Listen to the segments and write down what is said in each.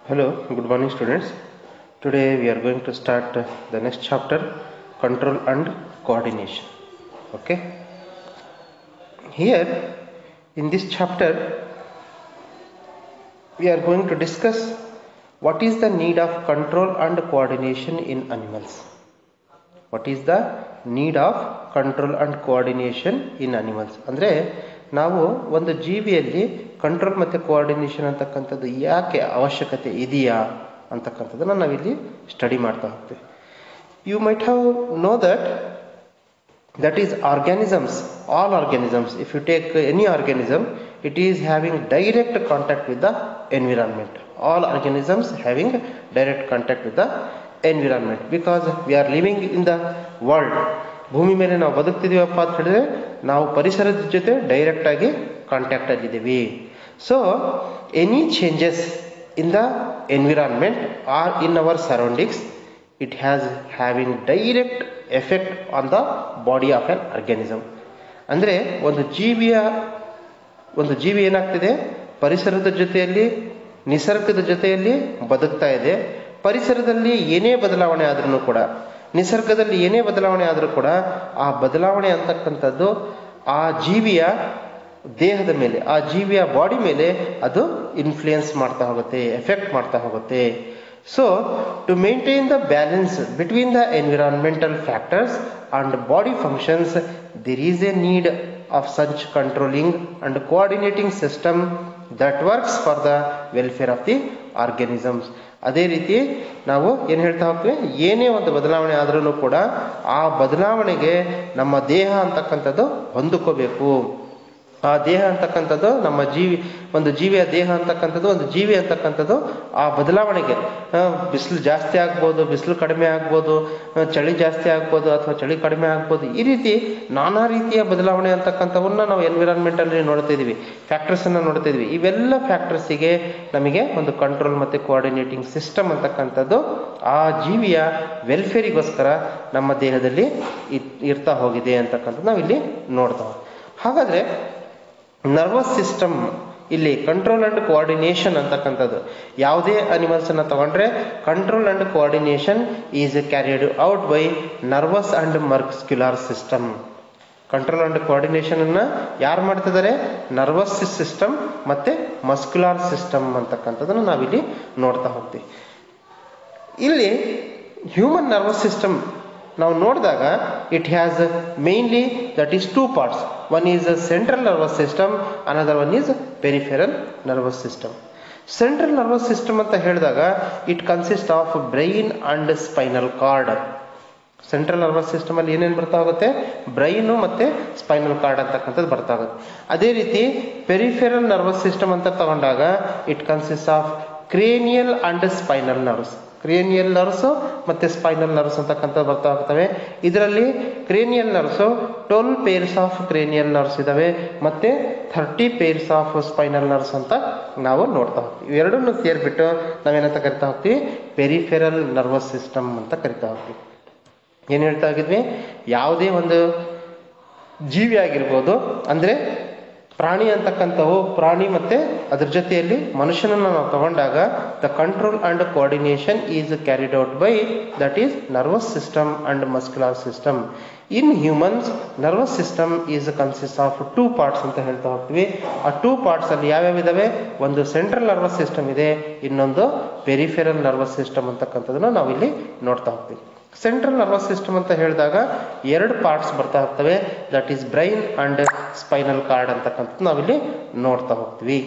Hello, good morning students. Today we are going to start uh, the next chapter control and coordination. Okay. Here in this chapter we are going to discuss what is the need of control and coordination in animals. What is the need of control and coordination in animals ಅಂದರೆ ನಾವು ಒಂದು ಜೀವಿಯಲ್ಲಿ control ಮತ್ತು coordination ಅಂತಕ್ಕಂಥದ್ದು ಯಾಕೆ ಅವಶ್ಯಕತೆ ಇದೆಯಾ ಅಂತಕ್ಕಂಥದ್ದನ್ನು ನಾವಿಲ್ಲಿ ಸ್ಟಡಿ ಮಾಡ್ತಾ ಹೋಗ್ತೀವಿ you might have know that that is organisms all organisms if you take any organism it is having direct contact with the environment all organisms having direct contact with the environment because we are living in the world ಭೂಮಿ ಮೇಲೆ ನಾವು ಬದುಕ್ತಿದೀವಪ್ಪ ಅಂತ ಹೇಳಿದ್ರೆ ನಾವು ಪರಿಸರದ ಜೊತೆ direct ಆಗಿ contact ಅಲ್ಲಿದ್ದೀವಿ so any changes in the environment are in our surroundings it has having direct effect on the body of an organism ಅಂದರೆ ಒಂದು ಜೀವಿಯ ಒಂದು ಜೀವಿ ಏನಾಗ್ತಿದೆ ಪರಿಸರದ ಜೊತೆಯಲ್ಲಿ ನಿಸರ್ಗದ ಜೊತೆಯಲ್ಲಿ ಬದುಕ್ತಾ ಇದೆ ಪರಿಸರದಲ್ಲಿ ಏನೇ ಬದಲಾವಣೆ ಆದ್ರೂ ಕೂಡ ನಿಸರ್ಗದಲ್ಲಿ ಏನೇ ಬದಲಾವಣೆ ಆದರೂ ಕೂಡ ಆ ಬದಲಾವಣೆ ಅಂತಕ್ಕಂಥದ್ದು ಆ ಜೀವಿಯ ದೇಹದ ಮೇಲೆ ಆ ಜೀವಿಯ ಬಾಡಿ ಮೇಲೆ ಅದು ಇನ್ಫ್ಲೂಯೆನ್ಸ್ ಮಾಡ್ತಾ ಹೋಗುತ್ತೆ ಎಫೆಕ್ಟ್ ಮಾಡ್ತಾ ಹೋಗುತ್ತೆ so to maintain the balance between the environmental factors and body functions there is a need of such controlling and coordinating system that works for the welfare of the organisms ಅದೇ ರೀತಿ ನಾವು ಏನು ಹೇಳ್ತಾ ಹೋಗ್ತೀವಿ ಏನೇ ಒಂದು ಬದಲಾವಣೆ ಆದ್ರೂ ಕೂಡ ಆ ಬದಲಾವಣೆಗೆ ನಮ್ಮ ದೇಹ ಅಂತಕ್ಕಂಥದ್ದು ಹೊಂದಿಕೋಬೇಕು ಆ ದೇಹ ಅಂತಕ್ಕಂಥದ್ದು ನಮ್ಮ ಜೀವಿ ಒಂದು ಜೀವಿಯ ದೇಹ ಅಂತಕ್ಕಂಥದ್ದು ಒಂದು ಜೀವಿ ಅಂತಕ್ಕಂಥದ್ದು ಆ ಬದಲಾವಣೆಗೆ ಬಿಸಿಲು ಜಾಸ್ತಿ ಆಗ್ಬೋದು ಬಿಸಿಲು ಕಡಿಮೆ ಆಗ್ಬೋದು ಚಳಿ ಜಾಸ್ತಿ ಆಗ್ಬೋದು ಅಥವಾ ಚಳಿ ಕಡಿಮೆ ಆಗ್ಬೋದು ಈ ರೀತಿ ನಾನಾ ರೀತಿಯ ಬದಲಾವಣೆ ಅಂತಕ್ಕಂಥವನ್ನ ನಾವು ಎನ್ವಿರಾನ್ಮೆಂಟ್ ಅಲ್ಲಿ ನೋಡ್ತಾ ಇದೀವಿ ಫ್ಯಾಕ್ಟರ್ಸ್ ಅನ್ನ ನೋಡ್ತಾ ಇದೀವಿ ಇವೆಲ್ಲ ಫ್ಯಾಕ್ಟರ್ಸಿಗೆ ನಮಗೆ ಒಂದು ಕಂಟ್ರೋಲ್ ಮತ್ತೆ ಕೋಆರ್ಡಿನೇಟಿಂಗ್ ಸಿಸ್ಟಮ್ ಅಂತಕ್ಕಂಥದ್ದು ಆ ಜೀವಿಯ ವೆಲ್ಫೇರಿಗೋಸ್ಕರ ನಮ್ಮ ದೇಹದಲ್ಲಿ ಇರ್ತಾ ಹೋಗಿದೆ ಅಂತಕ್ಕಂಥದ್ದು ನಾವು ಇಲ್ಲಿ ನೋಡ್ತಾ ಹಾಗಾದ್ರೆ ನರ್ವಸ್ ಸಿಸ್ಟಮ್ ಇಲ್ಲಿ ಕಂಟ್ರೋಲ್ ಅಂಡ್ ಕೋಆರ್ಡಿನೇಷನ್ ಅಂತಕ್ಕಂಥದ್ದು ಯಾವುದೇ ಅನಿಮಲ್ಸ್ ಅನ್ನ ತಗೊಂಡ್ರೆ control and coordination is carried out by nervous and muscular system control and coordination ಅನ್ನ ಯಾರು ಮಾಡ್ತಿದ್ದಾರೆ ನರ್ವಸ್ ಸಿಸ್ಟಮ್ ಮತ್ತೆ ಮಸ್ಕ್ಯುಲಾರ್ ಸಿಸ್ಟಮ್ ಅಂತಕ್ಕಂಥದ್ದನ್ನು ನಾವಿಲ್ಲಿ ನೋಡ್ತಾ ಹೋಗ್ತೀವಿ ಇಲ್ಲಿ ಹ್ಯೂಮನ್ ನರ್ವಸ್ ಸಿಸ್ಟಮ್ ನಾವು ನೋಡಿದಾಗ it has mainly that is two parts one is central nervous system another one is peripheral nervous system central nervous system ಅಂತ ಹೇಳಿದಾಗ it consist of brain and spinal cord central nervous system ಅಲ್ಲಿ ಏನೇನು ಬರ್ತಾ ಹೋಗುತ್ತೆ brain ಮತ್ತೆ spinal cord ಅಂತಕ್ಕಂಥದ್ದು ಬರ್ತಾ ಹೋಗುತ್ತೆ ಅದೇ ರೀತಿ ಪೆರಿಫೆರಲ್ ನರ್ವಸ್ ಸಿಸ್ಟಮ್ ಅಂತ ತಗೊಂಡಾಗ it consist of cranial and spinal nerves cranial nerves ಮತ್ತೆ ಸ್ಪೈನಲ್ ನರ್ವ್ಸ್ ಅಂತಕ್ಕಂಥ ಬರ್ತಾ ಹೋಗ್ತವೆ ಇದರಲ್ಲಿ cranial nerves twelve pairs of cranial nerves ಇದಾವೆ ಮತ್ತೆ thirty pairs of spinal nerves ಅಂತ ನಾವು ನೋಡ್ತಾ ಹೋಗ್ತೀವಿ ಇವೆರಡನ್ನು ಸೇರ್ಬಿಟ್ಟು ನಾವೇನಂತ ಕರಿತಾ ಹೋಗ್ತೀವಿ ಪೆರಿಫೆರಲ್ ನರ್ವಸ್ ಸಿಸ್ಟಮ್ ಅಂತ ಕರಿತಾ ಹೋಗ್ತೀವಿ ಏನು ಹೇಳ್ತಾ ಹೋಗಿದ್ವಿ ಯಾವುದೇ ಒಂದು ಜೀವಿ ಆಗಿರ್ಬೋದು ಅಂದ್ರೆ ಪ್ರಾಣಿ ಅಂತಕ್ಕಂಥವು ಪ್ರಾಣಿ ಮತ್ತೆ ಅದ್ರ ಜೊತೆಯಲ್ಲಿ ಮನುಷ್ಯನನ್ನು ನಾವು ತಗೊಂಡಾಗ the control and coordination is carried out by that is nervous system and muscular system in humans nervous system is consist of two parts ಅಂತ ಹೇಳ್ತಾ ಹೋಗ್ತೀವಿ ಆ ಟೂ ಪಾರ್ಟ್ಸ್ ಅಲ್ಲಿ ಯಾವ್ಯಾವ ಇದಾವೆ ಒಂದು ಸೆಂಟ್ರಲ್ ನರ್ವಸ್ ಸಿಸ್ಟಮ್ ಇದೆ ಇನ್ನೊಂದು ಪೆರಿಫೆರಲ್ ನರ್ವಸ್ ಸಿಸ್ಟಮ್ ಅಂತಕ್ಕಂಥದ್ದನ್ನು ನಾವಿಲ್ಲಿ ನೋಡ್ತಾ ಹೋಗ್ತೀವಿ ಸೆಂಟ್ರಲ್ ನರ್ವಸ್ ಸಿಸ್ಟಮ್ ಅಂತ ಹೇಳಿದಾಗ ಎರಡು ಪಾರ್ಟ್ಸ್ ಬರ್ತಾ ಹೋಗ್ತವೆ that is brain and spinal cord ಅಂತಕ್ಕಂಥದ್ದು ನಾವಿಲ್ಲಿ ನೋಡ್ತಾ ಹೋಗ್ತೀವಿ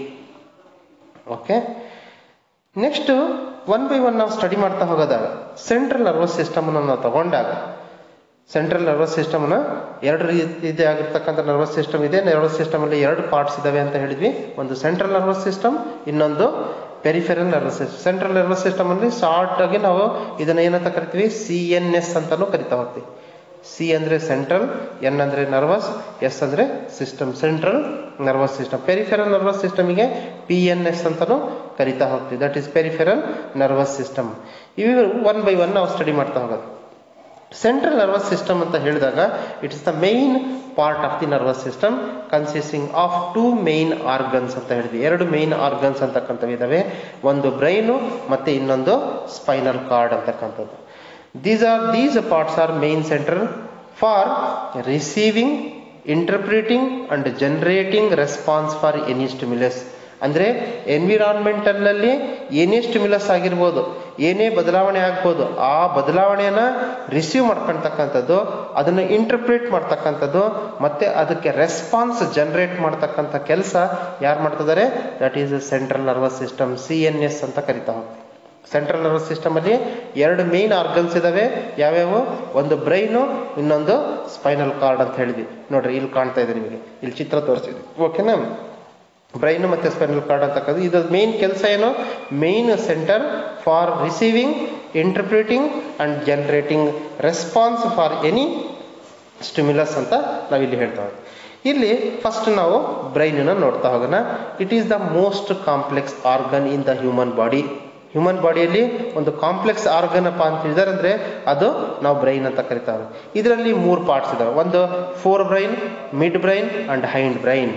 okay next one by one ನಾವು ಸ್ಟಡಿ ಮಾಡ್ತಾ ಹೋಗೋದಾಗ ಸೆಂಟ್ರಲ್ ನರ್ವಸ್ ಸಿಸ್ಟಮ್ ನಾವು ತಗೊಂಡಾಗ ಸೆಂಟ್ರಲ್ ನರ್ವಸ್ ಸಿಸ್ಟಮ್ ಎರಡು ರೀತಿ ಆಗಿರ್ತಕ್ಕಂಥ ನರ್ವಸ್ ಸಿಸ್ಟಮ್ ಇದೆ ನರ್ವಸ್ ಸಿಸ್ಟಮ್ ಅಲ್ಲಿ ಎರಡು ಪಾರ್ಟ್ಸ್ ಇದಾವೆ ಅಂತ ಹೇಳಿದ್ವಿ ಒಂದು ಸೆಂಟ್ರಲ್ ನರ್ವಸ್ ಸಿಸ್ಟಮ್ ಇನ್ನೊಂದು peripheral nervous system central nervous system ಅಲ್ಲಿ ಶಾರ್ಟ್ ಆಗಿ ನಾವು ಇದನ್ನ ಏನಂತ ಕರಿತೀವಿ ಸಿ ಎನ್ ಎಸ್ ಅಂತಾನು ಕರಿತಾ ಹೋಗ್ತೀವಿ ಸಿ ಅಂದ್ರೆ ಸೆಂಟ್ರಲ್ ಎನ್ ಅಂದ್ರೆ ನರ್ವಸ್ ಎಸ್ ಅಂದ್ರೆ system central nervous system peripheral nervous ಸಿಸ್ಟಮ್ಗೆ ಪಿ ಎನ್ ಎಸ್ ಅಂತಾನು ಕರಿತಾ ಹೋಗ್ತೀವಿ that is peripheral nervous system ಇವು ಒನ್ ಬೈ ಒನ್ ನಾವು ಸ್ಟಡಿ ಮಾಡ್ತಾ ಹೋಗೋದು ಸೆಂಟ್ರಲ್ ನರ್ವಸ್ ಸಿಸ್ಟಮ್ ಅಂತ ಹೇಳಿದಾಗ it's the main part of the nervous system consisting of two main organs ಅಂತ ಹೇಳಿದ್ವಿ ಎರಡು ಮೈನ್ ಆರ್ಗನ್ಸ್ ಅಂತಕ್ಕಂಥವು ಇದಾವೆ ಒಂದು ಬ್ರೈನು ಮತ್ತೆ ಇನ್ನೊಂದು ಸ್ಪೈನಲ್ ಕಾರ್ಡ್ ಅಂತಕ್ಕಂಥದ್ದು these are these parts are main center for receiving interpreting and generating response for any stimulus ಅಂದರೆ ಎನ್ವಿರಾನ್ಮೆಂಟಲ್ನಲ್ಲಿ ಏನೇ ಸ್ಟಿಮ್ಯುಲಸ್ ಆಗಿರ್ಬೋದು ಏನೇ ಬದಲಾವಣೆ ಆಗ್ಬೋದು ಆ ಬದಲಾವಣೆಯನ್ನ ರಿಸೀವ್ ಮಾಡ್ಕೊಳ್ತಕ್ಕಂಥದ್ದು ಅದನ್ನು ಇಂಟರ್ಪ್ರಿಟ್ ಮಾಡ್ತಕ್ಕಂಥದ್ದು ಮತ್ತೆ ಅದಕ್ಕೆ ರೆಸ್ಪಾನ್ಸ್ ಜನರೇಟ್ ಮಾಡ್ತಕ್ಕಂಥ ಕೆಲಸ ಯಾರು ಮಾಡ್ತಿದ್ದಾರೆ that is central nervous system C N S ಅಂತ ಕರಿತಾ ಹೋಗ್ತೀವಿ ಸೆಂಟ್ರಲ್ ನರ್ವಸ್ ಸಿಸ್ಟಮ್ ಅಲ್ಲಿ ಎರಡು ಮೇನ್ ಆರ್ಗನ್ಸ್ ಇದಾವೆ ಯಾವ್ಯಾವು ಒಂದು ಬ್ರೈನು ಇನ್ನೊಂದು ಸ್ಪೈನಲ್ ಕಾರ್ಡ್ ಅಂತ ಹೇಳಿದ್ವಿ ನೋಡ್ರಿ ಇಲ್ಲಿ ಕಾಣ್ತಾ ಇದೆ ನಿಮಗೆ ಇಲ್ಲಿ ಚಿತ್ರ ತೋರಿಸಿದ್ವಿ ಓಕೆನಾ ಬ್ರೈನ್ ಮತ್ತೆ ಸ್ಪೈನಲ್ ಕಾರ್ಡ್ ಅಂತಕ್ಕಂಥದ್ದು ಇದು ಮೇನ್ ಕೆಲಸ ಏನು main center for receiving interpreting and generating response for any stimulus ಅಂತ ನಾವಿಲ್ಲಿ ಹೇಳ್ತಾ ಹೋಗ್ತೀವಿ ಇಲ್ಲಿ ಫಸ್ಟ್ ನಾವು ಬ್ರೈನನ್ನು ನೋಡ್ತಾ ಹೋಗೋಣ it is the most complex organ in the human body human ಬಾಡಿಯಲ್ಲಿ ಒಂದು ಕಾಂಪ್ಲೆಕ್ಸ್ ಆರ್ಗನ್ ಅಪ್ಪ ಅಂತ ಹೇಳಿದಾರೆ ಅಂದ್ರೆ ಅದು ನಾವು ಬ್ರೈನ್ ಅಂತ ಕರಿತಾವೆ ಇದರಲ್ಲಿ ಮೂರು ಪಾರ್ಟ್ಸ್ ಇದಾವೆ ಒಂದು forebrain midbrain and hindbrain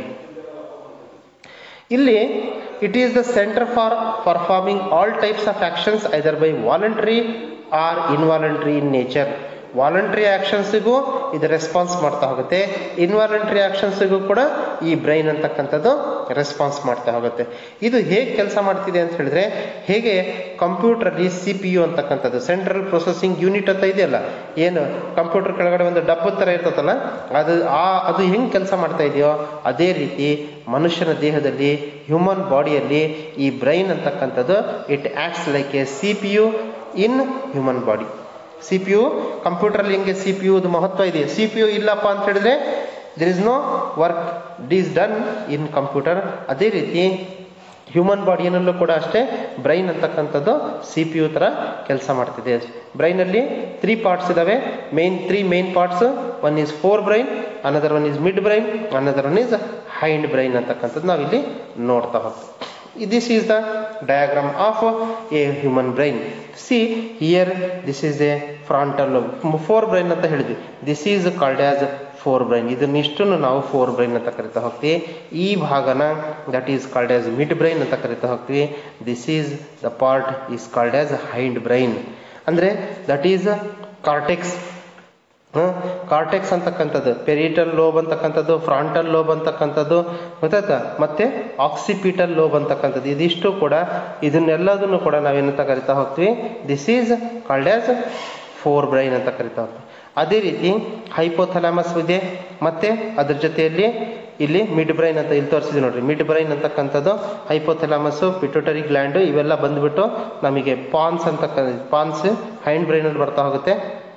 ಇಲ್ಲಿ it is the center for performing all types of actions either by voluntary or involuntary in nature voluntary ಆಕ್ಷನ್ಸಿಗೂ ಇದು ರೆಸ್ಪಾನ್ಸ್ ಮಾಡ್ತಾ ಹೋಗುತ್ತೆ ಇನ್ವಾಲಂಟ್ರಿ ಆಕ್ಷನ್ಸಿಗೂ ಕೂಡ ಈ ಬ್ರೈನ್ ಅಂತಕ್ಕಂಥದ್ದು ರೆಸ್ಪಾನ್ಸ್ ಮಾಡ್ತಾ ಹೋಗುತ್ತೆ ಇದು ಹೇಗೆ ಕೆಲಸ ಮಾಡ್ತಿದೆ ಅಂತ ಹೇಳಿದ್ರೆ ಹೇಗೆ ಕಂಪ್ಯೂಟರ್ಲಿ ಸಿ ಪಿ ಯು ಅಂತಕ್ಕಂಥದ್ದು ಸೆಂಟ್ರಲ್ ಪ್ರೊಸೆಸಿಂಗ್ ಯೂನಿಟ್ ಅಂತ ಇದೆಯಲ್ಲ ಏನು ಕಂಪ್ಯೂಟರ್ ಕೆಳಗಡೆ ಒಂದು ಡಬ್ಬದ ಥರ ಇರ್ತದಲ್ಲ ಅದು ಆ ಅದು ಹೆಂಗೆ ಕೆಲಸ ಮಾಡ್ತಾ ಇದೆಯೋ ಅದೇ ರೀತಿ ಮನುಷ್ಯನ ದೇಹದಲ್ಲಿ ಹ್ಯೂಮನ್ ಬಾಡಿಯಲ್ಲಿ ಈ ಬ್ರೈನ್ ಅಂತಕ್ಕಂಥದ್ದು it acts like a C P U in human body C P U ಕಂಪ್ಯೂಟರ್ಲಿ ಹೆಂಗೆ ಸಿ ಪಿ ಯುದು ಮಹತ್ವ ಇದೆ ಸಿ ಪಿ ಯು ಇಲ್ಲಪ್ಪ ಅಂತ ಹೇಳಿದ್ರೆ there is no work is done in computer ಅದೇ ರೀತಿ ಹ್ಯೂಮನ್ ಬಾಡಿಯಲ್ಲೂ ಕೂಡ ಅಷ್ಟೇ ಬ್ರೈನ್ ಅಂತಕ್ಕಂಥದ್ದು ಸಿ ಪಿ ಯು ಥರ ಕೆಲಸ ಮಾಡ್ತಿದೆ ಬ್ರೈನಲ್ಲಿ ತ್ರೀ ಪಾರ್ಟ್ಸ್ ಇದಾವೆ main three main parts one is forebrain another one is midbrain another one is hindbrain ಅಂತಕ್ಕಂಥದ್ದು ನಾವಿಲ್ಲಿ ನೋಡ್ತಾ ಹೋಗ್ತೀವಿ this is the diagram of a human brain see here this is a frontal lobe forebrain ಅಂತ ಹೇಳಿದ್ವಿ this is called as forebrain ಇದನ್ನಿಷ್ಟನ್ನು ನಾವು forebrain ಅಂತ ಕರಿತಾ ಹೋಗ್ತೀವಿ ಈ ಭಾಗನ that is called as midbrain ಅಂತ ಕರಿತಾ ಹೋಗ್ತೀವಿ this is the part is called as hindbrain ಅಂದ್ರೆ ದಟ್ ಈಸ್ ಕಾರ್ಟೆಕ್ಸ್ ಕಾರ್ಟೆಕ್ಸ್ ಅಂತಕ್ಕಂಥದ್ದು ಪೆರಿಟಲ್ ಲೋಬ್ ಅಂತಕ್ಕಂಥದ್ದು ಫ್ರಾಂಟಲ್ ಲೋಬ್ ಅಂತಕ್ಕಂಥದ್ದು ಗೊತ್ತಾಯ್ತಾ ಮತ್ತೆ ಆಕ್ಸಿಪಿಟಲ್ ಲೋಬ್ ಅಂತಕ್ಕಂಥದ್ದು ಇದಿಷ್ಟು ಕೂಡ ಇದನ್ನೆಲ್ಲದನ್ನು ಕೂಡ ನಾವೇನಂತ ಕರಿತಾ ಹೋಗ್ತೀವಿ this is called as forebrain ಅಂತ ಕರಿತಾ ಹೋಗ್ತೀವಿ ಅದೇ ರೀತಿ ಹೈಪೋಥಲಾಮಸ್ ಇದೆ ಮತ್ತೆ ಅದ್ರ ಜೊತೆಯಲ್ಲಿ ಇಲ್ಲಿ ಮಿಡ್ ಬ್ರೈನ್ ಅಂತ ಇಲ್ಲಿ ತೋರಿಸಿದ್ವಿ ನೋಡ್ರಿ ಮಿಡ್ ಬ್ರೈನ್ ಅಂತಕ್ಕಂಥದ್ದು ಹೈಪೋಥಲಾಮಸ್ ಪಿಟ್ಯೂಟರಿ ಗ್ಲ್ಯಾಂಡ್ ಇವೆಲ್ಲ ಬಂದ್ಬಿಟ್ಟು ನಮಗೆ ಪಾನ್ಸ್ ಅಂತಕ್ಕ ಪಾನ್ಸ್ ಹೈಂಡ್ ಬ್ರೈನಲ್ಲಿ ಬರ್ತಾ ಹೋಗುತ್ತೆ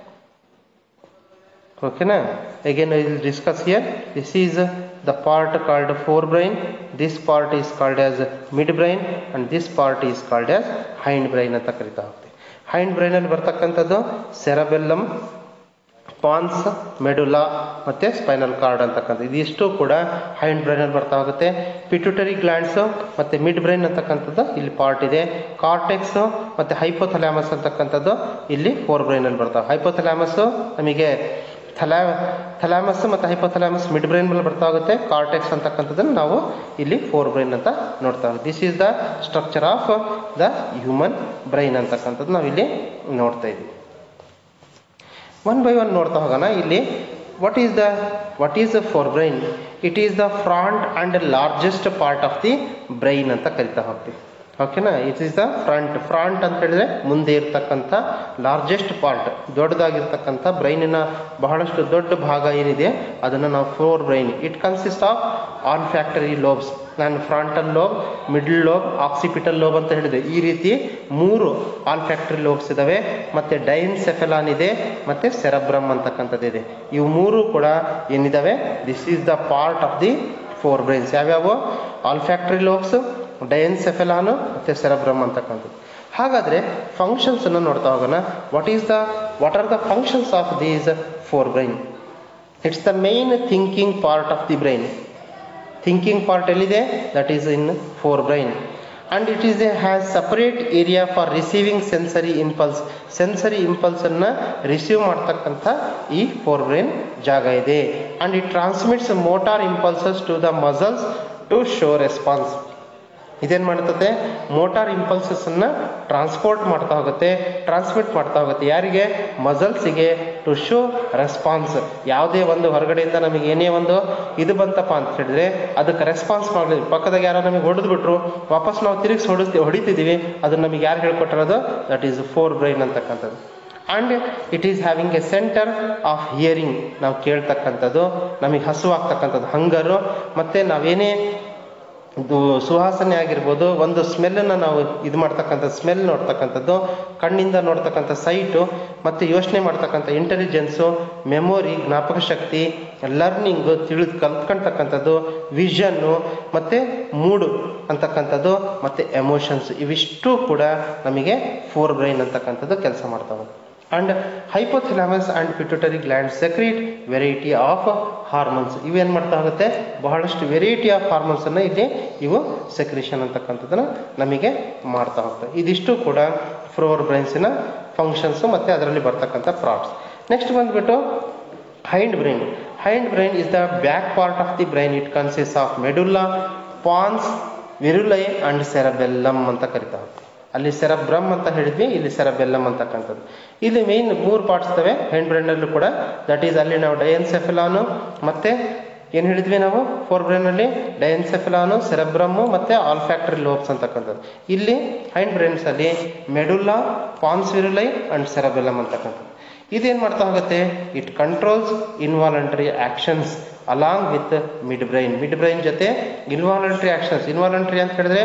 ಓಕೆನಾ again I will discuss here this is the part called forebrain this part is called as midbrain and this part is called as hindbrain ಅಂತ ಕರಿತಾ ಹೋಗ್ತೀವಿ ಹೈಂಡ್ ಬ್ರೈನಲ್ಲಿ ಬರ್ತಕ್ಕಂಥದ್ದು ಸೆರಬೆಲ್ಲಮ್ ಪಾನ್ಸ್ ಮೆಡುಲಾ ಮತ್ತೆ ಸ್ಪೈನಲ್ ಕಾರ್ಡ್ ಅಂತಕ್ಕಂಥ ಇದಿಷ್ಟು ಕೂಡ hind ಬ್ರೈನಲ್ಲಿ ಬರ್ತಾ ಹೋಗುತ್ತೆ ಪಿಟ್ಯೂಟರಿ ಗ್ಲ್ಯಾಂಡ್ಸ್ ಮತ್ತೆ ಮಿಡ್ ಬ್ರೈನ್ ಅಂತಕ್ಕಂಥದ್ದು ಇಲ್ಲಿ ಪಾರ್ಟ್ ಇದೆ ಕಾರ್ಟೆಕ್ಸ್ ಮತ್ತೆ ಹೈಪೋಥಲಾಮಸ್ ಅಂತಕ್ಕಂಥದ್ದು ಇಲ್ಲಿ ಫೋರ್ ಬ್ರೈನಲ್ಲಿ ಬರ್ತಾವೆ ಹೈಪೋಥಲಾಮಸ್ ನಮಗೆ ಥಲಾ ಥಲಾಮಸ್ ಮತ್ತು ಹೈಪೋಥಲಾಮಸ್ ಮಿಡ್ ಬ್ರೈನ್ ಮೇಲೆ ಬರ್ತಾ ಹೋಗುತ್ತೆ ಕಾರ್ಟೆಕ್ಸ್ ಅಂತಕ್ಕಂಥದ್ದನ್ನು ನಾವು ಇಲ್ಲಿ ಫೋರ್ ಬ್ರೈನ್ ಅಂತ ನೋಡ್ತಾ ಹೋಗ್ತೀವಿ this is the structure of the human brain ಅಂತಕ್ಕಂಥದ್ದು ನಾವು ಇಲ್ಲಿ ನೋಡ್ತಾ ಇದ್ದೀವಿ ಒನ್ ಬೈ ಒನ್ ನೋಡ್ತಾ ಹೋಗೋಣ ಇಲ್ಲಿ what is the what is the forebrain it is the front and largest part of the brain ಅಂತ ಕರಿತಾ ಹೋಗ್ತೀವಿ ಓಕೆನಾ it is the front front ಅಂತ ಹೇಳಿದ್ರೆ ಮುಂದೆ ಇರ್ತಕ್ಕಂಥ ಲಾರ್ಜೆಸ್ಟ್ ಪಾರ್ಟ್ ದೊಡ್ಡದಾಗಿರ್ತಕ್ಕಂಥ ಬ್ರೈನಿನ ಬಹಳಷ್ಟು ದೊಡ್ಡ ಭಾಗ ಏನಿದೆ ಅದನ್ನು ನಾವು forebrain it consist of olfactory lobes ನಾನು frontal lobe middle lobe occipital lobe ಅಂತ ಹೇಳಿದೆ ಈ ರೀತಿ ಮೂರು ಆಲ್ ಫ್ಯಾಕ್ಟರಿ ಲೋಬ್ಸ್ ಇದಾವೆ ಮತ್ತೆ ಡೈನ್ಸೆಫೆಲಾನ್ ಇದೆ ಮತ್ತೆ ಸೆರಬ್ರಮ್ ಅಂತಕ್ಕಂಥದ್ದು ಇದೆ ಇವು ಮೂರು ಕೂಡ ಏನಿದಾವೆ this is the part of the forebrains ಯಾವ್ಯಾವು ಆಲ್ ಫ್ಯಾಕ್ಟರಿ ಲೋಬ್ಸ್ ಡೈನ್ಸೆಫೆಲಾನು ಮತ್ತೆ ಸೆರಬ್ರಮ್ ಅಂತಕ್ಕಂಥದ್ದು ಹಾಗಾದ್ರೆ ಫಂಕ್ಷನ್ಸ್ ಅನ್ನು ನೋಡ್ತಾ ಹೋಗೋಣ what is the what are the functions of these forebrain it's the main thinking part of the brain thinking part ಎಲ್ಲಿದೆ that is in forebrain and it is a has separate area for receiving sensory impulse sensory ಇಂಪಲ್ಸನ್ನು receive ಮಾಡ್ತಕ್ಕಂಥ ಈ four brain ಜಾಗ ಇದೆ and it transmits motor impulses to the muscles to show response ಇದೇನು ಮಾಡ್ತದೆ motor ಇಂಪಲ್ಸಸ್ಸನ್ನು transport ಮಾಡ್ತಾ ಹೋಗುತ್ತೆ transmit ಮಾಡ್ತಾ ಹೋಗುತ್ತೆ ಯಾರಿಗೆ ಮಸಲ್ಸಿಗೆ ಟು ಶೋ ರೆಸ್ಪಾನ್ಸ್ ಯಾವುದೇ ಒಂದು ಹೊರಗಡೆಯಿಂದ ನಮಗೆ ಏನೇ ಒಂದು ಇದು ಬಂತಪ್ಪ ಅಂತ ಹೇಳಿದ್ರೆ ಅದಕ್ಕೆ ರೆಸ್ಪಾನ್ಸ್ ಮಾಡಲಿ ಪಕ್ಕದಾಗ ಯಾರೋ ನಮಗೆ ಹೊಡೆದ್ಬಿಟ್ರು ವಾಪಸ್ ನಾವು ತಿರುಗಿಸಿ ಹೊಡಿಸ್ತೀವಿ ಹೊಡಿತಿದ್ದೀವಿ ಅದನ್ನ ನಮಗೆ ಯಾರು ಹೇಳ್ಕೊಟ್ಟಿರೋದು ದಟ್ ಈಸ್ ಫೋರ್ ಬ್ರೈನ್ ಅಂತಕ್ಕಂಥದ್ದು and it is having a centre of hearing ನಾವು ಕೇಳ್ತಕ್ಕಂಥದ್ದು ನಮಗೆ ಹಸುವಾಗ್ತಕ್ಕಂಥದ್ದು ಹಂಗರು ಮತ್ತು ನಾವೇನೇ ಇದು ಸುವಾಸನೆ ಆಗಿರ್ಬೋದು ಒಂದು ಸ್ಮೆಲ್ಲನ್ನು ನಾವು ಇದು ಮಾಡ್ತಕ್ಕಂಥ ಸ್ಮೆಲ್ ನೋಡ್ತಕ್ಕಂಥದ್ದು ಕಣ್ಣಿಂದ ನೋಡ್ತಕ್ಕಂಥ ಸೈಟು ಮತ್ತು ಯೋಚನೆ ಮಾಡ್ತಕ್ಕಂಥ ಇಂಟೆಲಿಜೆನ್ಸು ಮೆಮೊರಿ ಜ್ಞಾಪಕ ಶಕ್ತಿ ಲರ್ನಿಂಗು ತಿಳಿದು ಕಲ್ತ್ಕೊಳ್ತಕ್ಕಂಥದ್ದು ವಿಷನ್ನು ಮತ್ತು ಮೂಡು ಅಂತಕ್ಕಂಥದ್ದು ಮತ್ತು ಎಮೋಷನ್ಸ್ ಇವಿಷ್ಟು ಕೂಡ ನಮಗೆ ಫೋರ್ ಬ್ರೈನ್ ಅಂತಕ್ಕಂಥದ್ದು ಕೆಲಸ ಮಾಡ್ತಾವೆ and hypothalamus and pituitary gland secrete variety of hormones ಇವೇನು ಮಾಡ್ತಾ ಹೋಗುತ್ತೆ ಬಹಳಷ್ಟು ವೆರೈಟಿ ಆಫ್ ಹಾರ್ಮೋನ್ಸ್ ಅನ್ನು ಇಲ್ಲಿ ಇವು ಸೆಕ್ರೇಷನ್ ಅಂತಕ್ಕಂಥದ್ದನ್ನ ನಮಗೆ ಮಾಡ್ತಾ ಹೋಗ್ತವೆ ಇದಿಷ್ಟು ಕೂಡ ಫ್ರೋರ್ ಬ್ರೈನ್ಸಿನ ಫಂಕ್ಷನ್ಸು ಮತ್ತು ಅದರಲ್ಲಿ ಬರ್ತಕ್ಕಂಥ ಪ್ರಾಪ್ಸ್ ನೆಕ್ಸ್ಟ್ ಬಂದ್ಬಿಟ್ಟು hindbrain hindbrain is the back part of the brain it consists of medulla pons ವಿರುಲೈ ಅಂಡ್ ಸೆರಬೆಲ್ಲಮ್ ಅಂತ ಕರಿತಾ ಹೋಗ್ತೀವಿ ಅಲ್ಲಿ ಸೆರಬ್ರಮ್ ಅಂತ ಹೇಳಿದ್ವಿ ಇಲ್ಲಿ ಸೆರಬೆಲ್ಲಮ್ ಅಂತಕ್ಕಂಥದ್ದು ಇಲ್ಲಿ ಮೇನ್ ಮೂರು ಪಾರ್ಟ್ಸ್ ಇದಾವೆ ಹೆಂಡ್ ಬ್ರೈನಲ್ಲೂ ಕೂಡ ದಟ್ ಈಸ್ ಅಲ್ಲಿ ನಾವು ಡಯನ್ಸೆಫೆಲಾನು ಮತ್ತೆ ಏನು ಹೇಳಿದ್ವಿ ನಾವು ಫೋರ್ ಬ್ರೈನಲ್ಲಿ ಡಯನ್ಸೆಫೆಲಾನು ಸೆರಬ್ರಮ್ಮು ಮತ್ತೆ ಆಲ್ಫ್ಯಾಕ್ಟರಿ ಲೋಬ್ಸ್ ಅಂತಕ್ಕಂಥದ್ದು ಇಲ್ಲಿ ಹೈಂಡ್ ಬ್ರೈನ್ಸ್ ಅಲ್ಲಿ ಮೆಡುಲ್ಲಾ ಪಾನ್ಸ್ ವಿರುಲೈ ಅಂಡ್ ಸೆರಬೆಲ್ಲಮ್ ಅಂತಕ್ಕಂಥದ್ದು ಇದೇನು ಮಾಡ್ತಾ ಹೋಗುತ್ತೆ it controls involuntary actions along with midbrain midbrain ಜೊತೆ ಇನ್ವಾಲಂಟರಿ ಆಕ್ಷನ್ಸ್ ಇನ್ವಾಲಂಟರಿ ಅಂತ ಹೇಳಿದ್ರೆ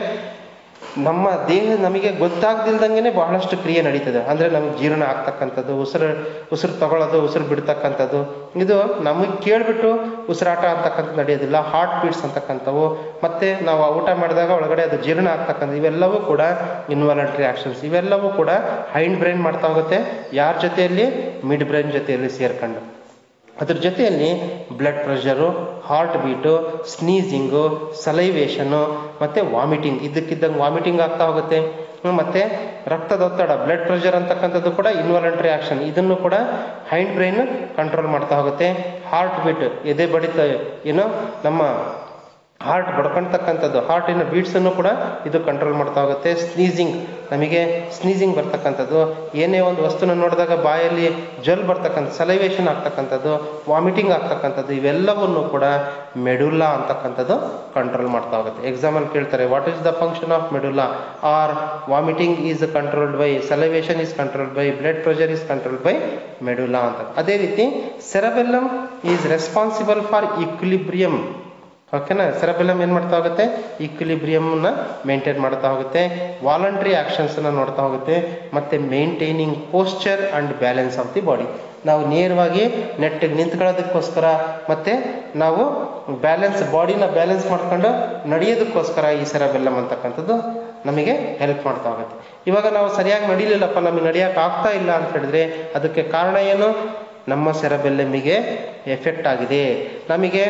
ನಮ್ಮ ದೇಹ ನಮಗೆ ಗೊತ್ತಾಗ್ದಿಲ್ದಂಗೆ ಬಹಳಷ್ಟು ಕ್ರಿಯೆ ನಡೀತದೆ ಅಂದ್ರೆ ನಮಗೆ ಜೀರ್ಣ ಆಗ್ತಕ್ಕಂಥದ್ದು ಉಸಿರು ಉಸಿರು ತಗೊಳ್ಳೋದು ಉಸಿರು ಬಿಡ್ತಕ್ಕಂಥದ್ದು ಇದು ನಮಗೆ ಕೇಳ್ಬಿಟ್ಟು ಉಸಿರಾಟ ಅಂತಕ್ಕಂಥದ್ದು ನಡೆಯೋದಿಲ್ಲ ಹಾರ್ಟ್ ಬೀಟ್ಸ್ ಅಂತಕ್ಕಂಥವು ಮತ್ತೆ ನಾವು ಊಟ ಮಾಡಿದಾಗ ಒಳಗಡೆ ಅದು ಜೀರ್ಣ ಆಗ್ತಕ್ಕಂಥ ಇವೆಲ್ಲವೂ ಕೂಡ ಇನ್ವಾಲಂಟ್ರಿ ಆಕ್ಷನ್ಸ್ ಇವೆಲ್ಲವೂ ಕೂಡ ಹೈಂಡ್ ಬ್ರೈನ್ ಮಾಡ್ತಾ ಹೋಗುತ್ತೆ ಯಾರ ಜೊತೆಯಲ್ಲಿ ಮಿಡ್ ಬ್ರೈನ್ ಜೊತೆಯಲ್ಲಿ ಸೇರ್ಕೊಂಡು ಅದ್ರ ಜೊತೆಯಲ್ಲಿ blood pressure heartbeat sneezing salivation ಮತ್ತು ವಾಮಿಟಿಂಗ್ ಇದ್ದಕ್ಕಿದ್ದಂಗೆ ವಾಮಿಟಿಂಗ್ ಆಗ್ತಾ ಹೋಗುತ್ತೆ ಮತ್ತು ರಕ್ತದೊತ್ತಡ ಬ್ಲಡ್ ಪ್ರೆಷರ್ ಅಂತಕ್ಕಂಥದ್ದು ಕೂಡ ಇನ್ವಾಲಂಟ್ರಿ ಆಕ್ಷನ್ ಇದನ್ನು ಕೂಡ ಹೈಂಡ್ ಬ್ರೈನ್ ಕಂಟ್ರೋಲ್ ಮಾಡ್ತಾ ಹೋಗುತ್ತೆ ಹಾರ್ಟ್ ಬೀಟ್ ಎದೆ ಬಡಿತ ಏನು ನಮ್ಮ ಹಾರ್ಟ್ ಬಡ್ಕೊಳ್ತಕ್ಕಂಥದ್ದು ಹಾರ್ಟಿನ ಬೀಟ್ಸನ್ನು ಕೂಡ ಇದು ಕಂಟ್ರೋಲ್ ಮಾಡ್ತಾ ಹೋಗುತ್ತೆ ಸ್ನೀಸಿಂಗ್ ನಮಗೆ ಸ್ನೀಸಿಂಗ್ ಬರ್ತಕ್ಕಂಥದ್ದು ಏನೇ ಒಂದು ವಸ್ತುನ ನೋಡಿದಾಗ ಬಾಯಲ್ಲಿ ಜಲ್ ಬರ್ತಕ್ಕಂಥ ಸಲೈವೇಷನ್ ಆಗ್ತಕ್ಕಂಥದ್ದು ವಾಮಿಟಿಂಗ್ ಆಗ್ತಕ್ಕಂಥದ್ದು ಇವೆಲ್ಲವನ್ನು ಕೂಡ ಮೆಡುಲ್ಲಾ ಅಂತಕ್ಕಂಥದ್ದು ಕಂಟ್ರೋಲ್ ಮಾಡ್ತಾ ಹೋಗುತ್ತೆ ಎಕ್ಸಾಮಲ್ ಕೇಳ್ತಾರೆ what is the function of medulla or vomiting is controlled by salivation is controlled by blood pressure is controlled by medulla ಅಂತ ಅದೇ ರೀತಿ cerebellum is responsible for equilibrium ಓಕೆನಾ ಸೆರಬೆಲಮ್ ಏನು ಮಾಡ್ತಾ ಹೋಗುತ್ತೆ ಈಕ್ವಿಲಿಬ್ರಿಯಮ್ನ ಮೇಂಟೈನ್ ಮಾಡ್ತಾ ಹೋಗುತ್ತೆ ವಾಲಂಟ್ರಿ ಆಕ್ಷನ್ಸನ್ನ ನೋಡ್ತಾ ಹೋಗುತ್ತೆ ಮತ್ತೆ maintaining posture and balance of the body ನಾವು ನೇರವಾಗಿ ನೆಟ್ಟಿಗೆ ನಿಂತ್ಕೊಳ್ಳೋದಕ್ಕೋಸ್ಕರ ಮತ್ತೆ ನಾವು ಬ್ಯಾಲೆನ್ಸ್ ಬಾಡಿನ ಬ್ಯಾಲೆನ್ಸ್ ಮಾಡ್ಕೊಂಡು ನಡೆಯೋದಕ್ಕೋಸ್ಕರ ಈ ಸೆರಬೆಲ್ಲಮ್ ಅಂತಕ್ಕಂಥದ್ದು ನಮಗೆ ಹೆಲ್ಪ್ ಮಾಡ್ತಾ ಹೋಗುತ್ತೆ ಇವಾಗ ನಾವು ಸರಿಯಾಗಿ ನಡೀಲಿಲ್ಲಪ್ಪ ನಮಗೆ ನಡೆಯೋಕೆ ಆಗ್ತಾ ಇಲ್ಲ ಅಂತ ಹೇಳಿದ್ರೆ ಅದಕ್ಕೆ ಕಾರಣ ಏನು ನಮ್ಮ ಸೆರಬೆಲ್ಲಮಿಗೆ ಎಫೆಕ್ಟ್ ಆಗಿದೆ ನಮಗೆ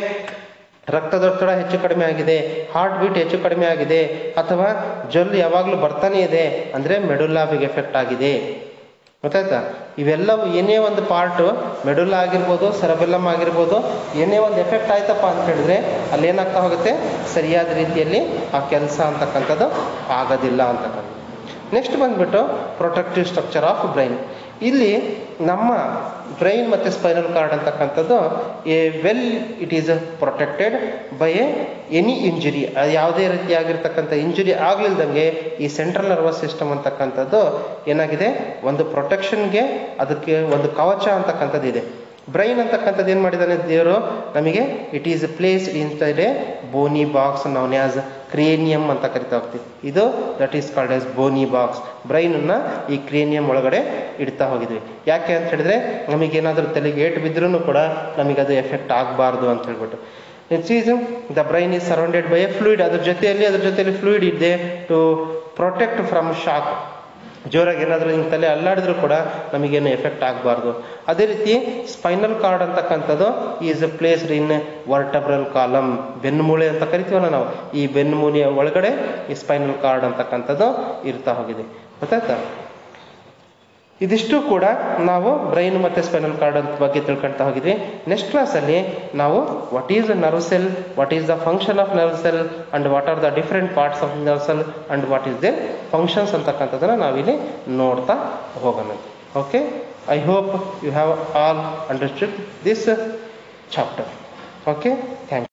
ರಕ್ತದೊತ್ತಡ ಹೆಚ್ಚು ಕಡಿಮೆ ಆಗಿದೆ ಹಾರ್ಟ್ ಬೀಟ್ ಹೆಚ್ಚು ಕಡಿಮೆ ಆಗಿದೆ ಅಥವಾ ಜೊಲ್ಲು ಯಾವಾಗಲೂ ಬರ್ತಾನೆ ಇದೆ ಅಂದರೆ ಮೆಡುಲ್ಲಾಬಿಗೆ ಎಫೆಕ್ಟ್ ಆಗಿದೆ ಗೊತ್ತಾಯ್ತಾ ಇವೆಲ್ಲವೂ ಏನೇ ಒಂದು ಪಾರ್ಟು ಮೆಡುಲ್ಲ ಆಗಿರ್ಬೋದು ಸೆರಬೆಲ್ಲಮ್ ಆಗಿರ್ಬೋದು ಏನೇ ಒಂದು ಎಫೆಕ್ಟ್ ಆಯ್ತಪ್ಪ ಅಂತ ಹೇಳಿದ್ರೆ ಅಲ್ಲಿ ಏನಾಗ್ತಾ ಹೋಗುತ್ತೆ ಸರಿಯಾದ ರೀತಿಯಲ್ಲಿ ಆ ಕೆಲಸ ಅಂತಕ್ಕಂಥದ್ದು ಆಗೋದಿಲ್ಲ ಅಂತಕ್ಕಂಥದ್ದು ನೆಕ್ಸ್ಟ್ ಬಂದ್ಬಿಟ್ಟು ಪ್ರೊಟೆಕ್ಟಿವ್ ಸ್ಟ್ರಕ್ಚರ್ ಆಫ್ ಬ್ರೈನ್ ಇಲ್ಲಿ ನಮ್ಮ ಬ್ರೈನ್ ಮತ್ತು ಸ್ಪೈನಲ್ ಕಾರ್ಡ್ ಅಂತಕ್ಕಂಥದ್ದು a well it is protected by a any injury ಯಾವುದೇ ರೀತಿಯಾಗಿರ್ತಕ್ಕಂಥ ಇಂಜುರಿ ಆಗಲಿಲ್ದಂಗೆ ಈ ಸೆಂಟ್ರಲ್ ನರ್ವಸ್ ಸಿಸ್ಟಮ್ ಅಂತಕ್ಕಂಥದ್ದು ಏನಾಗಿದೆ ಒಂದು ಪ್ರೊಟೆಕ್ಷನ್ಗೆ ಅದಕ್ಕೆ ಒಂದು ಕವಚ ಅಂತಕ್ಕಂಥದ್ದು ಇದೆ ಬ್ರೈನ್ ಅಂತಕ್ಕಂಥದ್ದು ಏನು ಮಾಡಿದ್ದಾನೆ ದೇವರು ನಮಗೆ it is place inside a bony box known as cranium ಅಂತ ಕರಿತಾ ಹೋಗ್ತೀವಿ ಇದು that is called as bony box ಬ್ರೈನನ್ನು ಈ ಕ್ರೇನಿಯಂ ಒಳಗಡೆ ಇಡ್ತಾ ಹೋಗಿದ್ವಿ ಯಾಕೆ ಅಂತ ಹೇಳಿದ್ರೆ ನಮಗೇನಾದರೂ ತಲೆಗೆ ಏಟು ಬಿದ್ರೂ ಕೂಡ ನಮಗೆ ಅದು ಎಫೆಕ್ಟ್ ಆಗಬಾರ್ದು ಅಂತ ಹೇಳ್ಬಿಟ್ಟು it's is the brain is surrounded by a fluid ಅದ್ರ ಜೊತೆಯಲ್ಲಿ ಅದ್ರ ಜೊತೆಯಲ್ಲಿ ಫ್ಲೂಯಿಡ್ ಇದೆ ಟು ಪ್ರೊಟೆಕ್ಟ್ ಫ್ರಮ್ ಶಾಕ್ ಜೋರಾಗಿ ಏನಾದರೂ ಹಿಂಗೆ ತಲೆ ಅಲ್ಲಾಡಿದ್ರು ಕೂಡ ನಮಗೇನು ಎಫೆಕ್ಟ್ ಆಗಬಾರ್ದು ಅದೇ ರೀತಿ ಸ್ಪೈನಲ್ ಕಾರ್ಡ್ ಅಂತಕ್ಕಂಥದ್ದು is placed in vertebral column ಬೆನ್ನುಮೂಳೆ ಅಂತ ಕರಿತೀವಲ್ಲ ನಾವು ಈ ಬೆನ್ನುಮೂಳೆಯ ಒಳಗಡೆ ಈ ಸ್ಪೈನಲ್ ಕಾರ್ಡ್ ಅಂತಕ್ಕಂಥದ್ದು ಇರ್ತಾ ಹೋಗಿದೆ ಗೊತ್ತಾಯ್ತಾ ಇದಿಷ್ಟು ಕೂಡ ನಾವು ಬ್ರೈನ್ ಮತ್ತು ಸ್ಪೈನಲ್ ಕಾರ್ಡ್ ಅಂತ ಬಗ್ಗೆ ತಿಳ್ಕೊಳ್ತಾ ಹೋಗಿದ್ವಿ ನೆಕ್ಸ್ಟ್ ಕ್ಲಾಸಲ್ಲಿ ನಾವು what is the nerve cell what is the function of nerve cell and what are the different parts of nerve cell and what is the functions ಅಂತಕ್ಕಂಥದ್ದನ್ನು ನಾವಿಲ್ಲಿ ನೋಡ್ತಾ ಹೋಗೋಣ okay I hope you have all understood this chapter okay thank